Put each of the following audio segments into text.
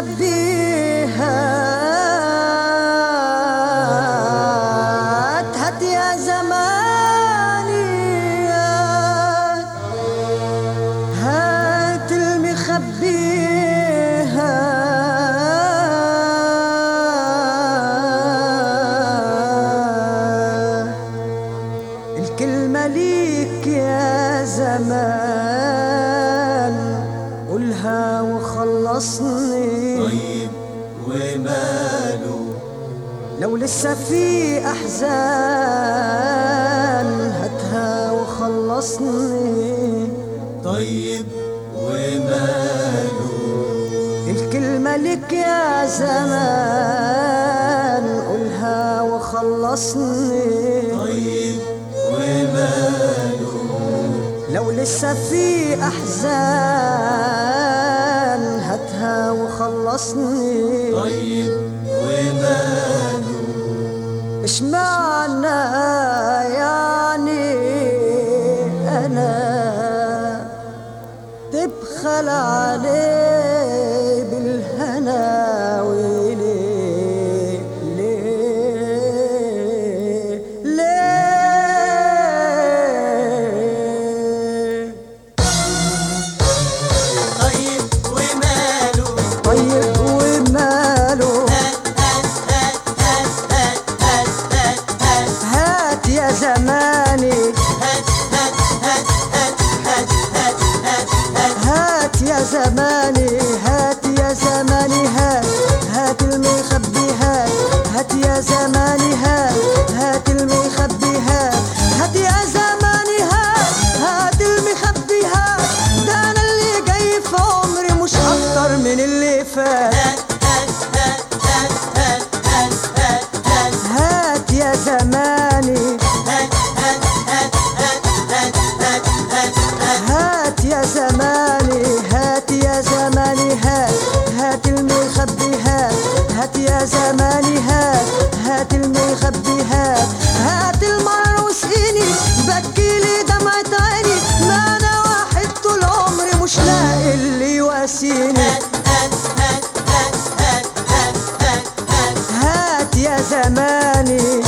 مخبيها هات هات يا زماني هات المخبيها الكلمة ليك يا زمان قولها وخلصني طيب وماله لو لسه في أحزان هاتها وخلصني طيب وماله الكلمة لك يا زمان قولها وخلصني طيب وماله لو لسه في أحزان هاتها وخلصني طيب وماله اشمعنى يعني انا تبخل عليه بالهنا وليه ليه ليه طيب وماله طيب وماله هات يا زماني هات يا زماني هات يا زماني هات هات المخبي هات هات يا زماني هات هات المخبي هات هات يا زماني هات هات المخبي هات ده انا اللي جاي في عمري مش اكتر من اللي فات هات يا زماني هات يا زماني هات يا زماني هات هات المخبي هات هات يا زماني هات هات المخبي هات هات المر وسقيني بكي لي دمعة عيني ما انا واحد طول عمري مش لاقي اللي يواسيني هات يا زماني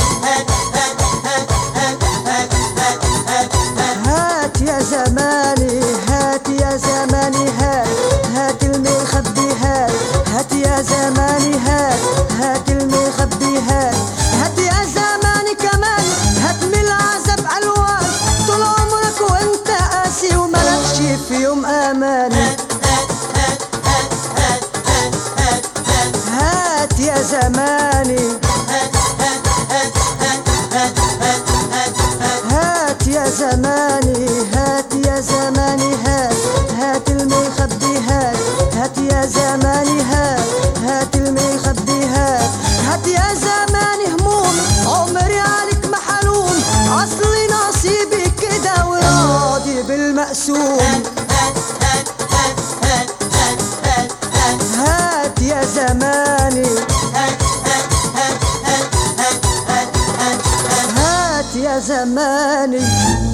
هات يا زماني هات يا زماني هات هات المخبي هات هات يا زماني هات هات المخبي هات هات يا زماني كمان هات من العذاب الوان طول عمرك وانت قاسي وملكش في يوم اماني هات يا زماني هات يا زماني هات يا زماني هات هات المخبي هات هات يا زماني هات هات المخبي هات هات يا زماني هموم عمري عليك محلوم اصلي نصيبي كده وراضي بالمقسوم هات يا زماني هات يا زماني